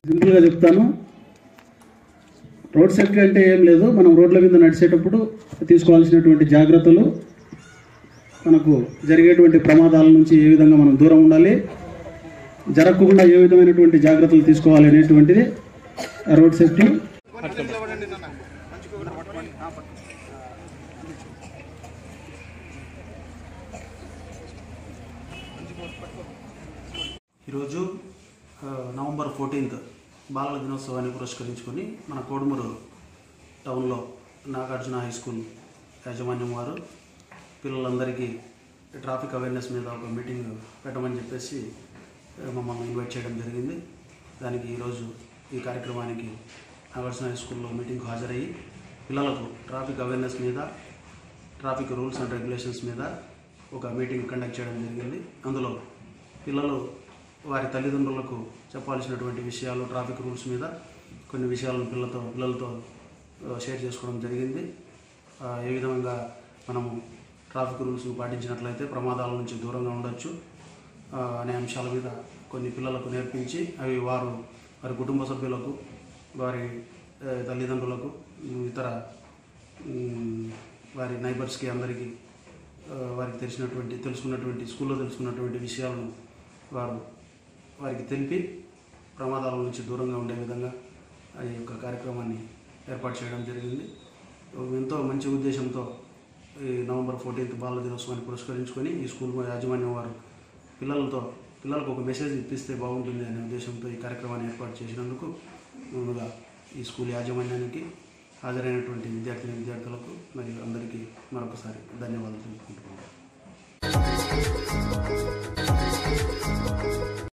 సింపుల్గా చెప్తాను road safety అంటే ఏం లేదు మనం రోడ్ల మీద నడిచేటప్పుడు తీసుకోవాల్సినటువంటి జాగ్రత్తలు మనకు జరిగేటువంటి ప్రమాదాల నుంచి ఏ విధంగా మనం దూరం ఉండాలి జరగకుండా ఏ విధమైనటువంటి జాగ్రత్తలు తీసుకోవాలి అనేటువంటిది రోడ్ సేఫ్టీ ఈరోజు ఆ, నవంబర్ ఫోర్టీన్త్ బాలల దినోత్సవాన్ని పురస్కరించుకొని మన కోడుమూరు టౌన్లో నాగార్జున హై స్కూల్ యాజమాన్యం వారు పిల్లలందరికీ ట్రాఫిక్ అవేర్నెస్ మీద ఒక మీటింగ్ పెట్టమని చెప్పేసి ఆ, మమ్మల్ని ఇన్వైట్ చేయడం జరిగింది దానికి ఈరోజు ఈ కార్యక్రమానికి నాగార్జున హై స్కూల్లో మీటింగ్కు హాజరయ్యి పిల్లలకు ట్రాఫిక్ అవేర్నెస్ మీద ట్రాఫిక్ రూల్స్ అండ్ రెగ్యులేషన్స్ మీద ఒక మీటింగ్ కండక్ట్ చేయడం జరిగింది అందులో పిల్లలు వారి తల్లిదండ్రులకు చెప్పాల్సినటువంటి విషయాలు ట్రాఫిక్ రూల్స్ మీద కొన్ని విషయాలను పిల్లలతో పిల్లలతో ఆ, షేర్ చేసుకోవడం జరిగింది ఆ, ఏ విధంగా మనము ట్రాఫిక్ రూల్స్ పాటించినట్లయితే ప్రమాదాల నుంచి దూరంగా ఉండొచ్చు ఆ, అనే అంశాల మీద కొన్ని పిల్లలకు నేర్పించి అవి వారు వారి కుటుంబ సభ్యులకు వారి ఆ, తల్లిదండ్రులకు ఇతర ఉమ్, వారి నైబర్స్కి అందరికీ ఆ, వారికి తెలిసినటువంటి తెలుసుకున్నటువంటి స్కూల్లో తెలుసుకున్నటువంటి విషయాలను వారు వారికి తెలిపి ప్రమాదాల నుంచి దూరంగా ఉండే విధంగా ఈ యొక్క కార్యక్రమాన్ని ఏర్పాటు చేయడం జరిగింది ఎంతో మంచి ఉద్దేశంతో ఈ నవంబర్ ఫోర్టీన్త్ బాల దినోత్సవాన్ని పురస్కరించుకొని ఈ స్కూల్ యాజమాన్యం వారు పిల్లలతో పిల్లలకు ఒక మెసేజ్ ఇప్పిస్తే బాగుంటుంది అనే ఉద్దేశంతో ఈ కార్యక్రమాన్ని ఏర్పాటు చేసినందుకు ముందుగా ఈ స్కూల్ యాజమాన్యానికి హాజరైనటువంటి విద్యార్థిని విద్యార్థులకు మరియు అందరికీ మరొకసారి ధన్యవాదాలు తెలుపుకుంటున్నాను